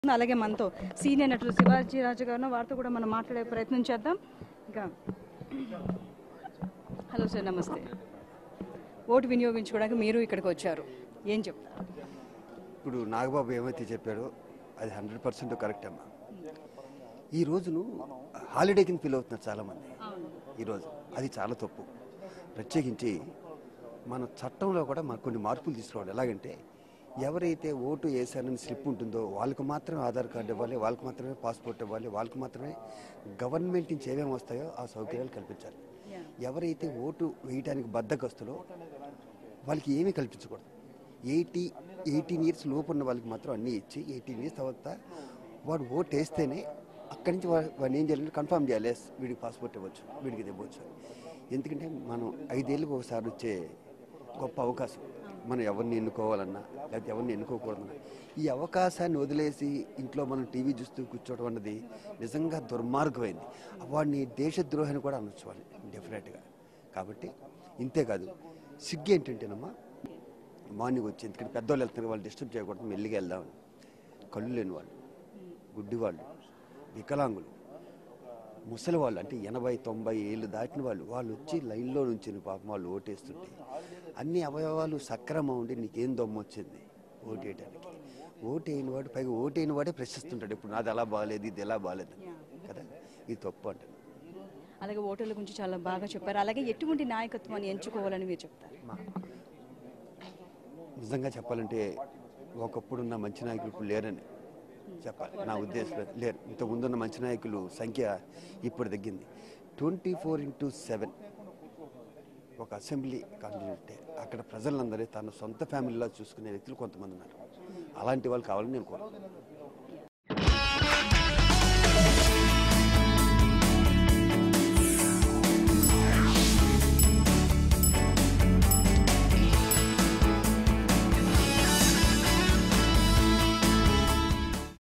అలాగే మనతో సీనియర్ నటులు శివాజీ రాజు గారు వారితో కూడా మనం మాట్లాడే ప్రయత్నం చేద్దాం ఇంకా హలో సార్ నమస్తే ఓటు వినియోగించుకోవడానికి మీరు ఇక్కడికి వచ్చారు ఏం చెప్తారు ఇప్పుడు నాగబాబు ఏమైతే చెప్పాడో అది హండ్రెడ్ పర్సెంట్ కరెక్ట్ అమ్మా ఈ రోజును హాలిడే కింద ఫీల్ అవుతున్నారు చాలామంది ఈరోజు అది చాలా తప్పు ప్రత్యేకించి మన చట్టంలో కూడా మనకు కొన్ని మార్పులు తీసుకురావాలి ఎలాగంటే ఎవరైతే ఓటు వేసానని స్లిప్ ఉంటుందో వాళ్ళకు మాత్రమే ఆధార్ కార్డు ఇవ్వాలి వాళ్ళకి మాత్రమే పాస్పోర్ట్ ఇవ్వాలి వాళ్ళకి మాత్రమే గవర్నమెంట్ నుంచి ఏమేమి వస్తాయో ఆ సౌకర్యాలు కల్పించాలి ఎవరైతే ఓటు వేయడానికి బద్దగస్తులో వాళ్ళకి ఏమీ కల్పించకూడదు ఎయిటీ ఎయిటీన్ ఇయర్స్ లోపు ఉన్న వాళ్ళకి మాత్రం అన్నీ ఇచ్చి ఎయిటీన్ ఇయర్స్ తర్వాత వాడు ఓటు వేస్తేనే అక్కడి నుంచి వా- వాడిని ఏం చేయాలంటే కన్ఫర్మ్ చేయాలి ఎస్ వీడికి పాస్పోర్ట్ ఇవ్వచ్చు వీడికి ఇది ఇవ్వచ్చు ఎందుకంటే మనం ఐదేళ్ళకి ఒకసారి వచ్చే గొప్ప అవకాశం మనం ఎవరిని ఎన్నుకోవాలన్నా లేకపోతే ఎవరిని ఎన్నుకోకూడదన్నా ఈ అవకాశాన్ని వదిలేసి ఇంట్లో మనం టీవీ చూస్తూ కూర్చోవడం అన్నది నిజంగా దుర్మార్గమైంది వాడిని దేశద్రోహాన్ని కూడా అనొచ్చు వాళ్ళు డెఫినెట్గా కాబట్టి ఇంతే కాదు సిగ్గు ఏంటంటేనమ్మా మార్నింగ్ వచ్చి ఎందుకంటే పెద్దవాళ్ళు వెళ్తున్నారు వాళ్ళు డిస్టర్బ్ చేయకూడదు మెల్లిగా వెళ్దామని కళ్ళు లేని వాళ్ళు గుడ్డి వాళ్ళు వికలాంగులు ముసలి వాళ్ళు అంటే ఎనభై తొంభై ఏళ్ళు దాటిన వాళ్ళు వాళ్ళు వచ్చి లైన్లో నుంచి పాపం వాళ్ళు ఓటేస్తుంటే అన్ని అవయవాలు సక్రమం ఉండి నీకేం దొమ్మ వచ్చింది ఓటేయడానికి ఓటేయని వాడు పైగా ఓటేయని వాడే ప్రశ్నిస్తుంటాడు ఇప్పుడు నాది ఎలా బాగాలేదు ఇది ఎలా బాగాలేదు కదా ఇది తప్పు అంటాను అలాగే ఓటర్ల గురించి చాలా బాగా చెప్పారు అలాగే ఎటువంటి నాయకత్వాన్ని ఎంచుకోవాలని మీరు చెప్తారు నిజంగా చెప్పాలంటే ఒకప్పుడున్న మంచి నాయకులు ఇప్పుడు లేరని చెప్పాలి నా ఉద్దేశంలో లేరు ఇంత ముందున్న మంచి నాయకులు సంఖ్య ఇప్పుడు తగ్గింది ట్వంటీ ఫోర్ ఇంటూ సెవెన్ ఒక అసెంబ్లీ కాండిడేట్ అక్కడ ప్రజలందరూ తన సొంత ఫ్యామిలీలా చూసుకునే వ్యక్తులు కొంతమంది ఉన్నారు అలాంటి వాళ్ళు కావాలని నేను కోరుకుంటున్నాను